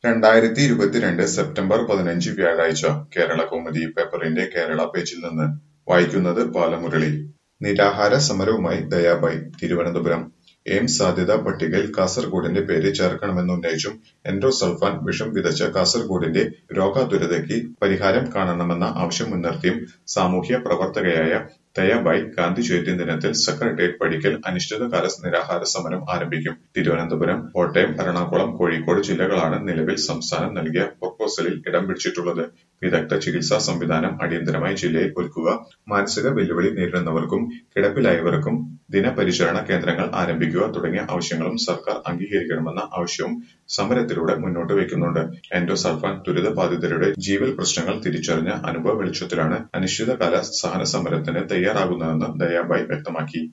രണ്ടായിരത്തി ഇരുപത്തിരണ്ട് സെപ്റ്റംബർ പതിനഞ്ച് വ്യാഴാഴ്ച കേരള കൗമുദി പേപ്പറിന്റെ കേരള പേജിൽ നിന്ന് വായിക്കുന്നത് ബാലമുരളി നിരാഹാര സമരവുമായി ദയാബായി തിരുവനന്തപുരം എയിംസ് സാധ്യതാ പട്ടികയിൽ കാസർഗോഡിന്റെ പേര് ചേർക്കണമെന്നുന്നയിച്ചും എൻഡോസൾഫാൻ വിഷം വിതച്ച കാസർഗോഡിന്റെ രോഗാതുരതയ്ക്ക് പരിഹാരം കാണണമെന്ന ആവശ്യം മുൻനിർത്തിയും സാമൂഹ്യ പ്രവർത്തകയായ ദയാബായി ഗാന്ധി ജയന്തി ദിനത്തിൽ സെക്രട്ടേറിയറ്റ് പടിക്കൽ അനിശ്ചിതകാല നിരാഹാര സമരം ആരംഭിക്കും തിരുവനന്തപുരം കോട്ടയം എറണാകുളം കോഴിക്കോട് ജില്ലകളാണ് നിലവിൽ സംസ്ഥാനം നൽകിയ പ്രൊപ്പോസലിൽ ഇടം പിടിച്ചിട്ടുള്ളത് വിദഗ്ധ ചികിത്സാ സംവിധാനം അടിയന്തരമായി ജില്ലയിൽ ഒരുക്കുക മാനസിക വെല്ലുവിളി നേരിടുന്നവർക്കും കിടപ്പിലായവർക്കും ദിനപരിചരണ കേന്ദ്രങ്ങൾ ആരംഭിക്കുക തുടങ്ങിയ ആവശ്യങ്ങളും സർക്കാർ അംഗീകരിക്കണമെന്ന ആവശ്യവും സമരത്തിലൂടെ മുന്നോട്ട് വയ്ക്കുന്നുണ്ട് എൻഡോസൾഫാൻ ദുരിതബാധിതരുടെ ജീവൽ പ്രശ്നങ്ങൾ തിരിച്ചറിഞ്ഞ അനുഭവ വെളിച്ചത്തിലാണ് അനിശ്ചിതകാല സഹന സമരത്തിന് തയ്യാറാകുന്നതെന്ന് ദയാബായി വ്യക്തമാക്കി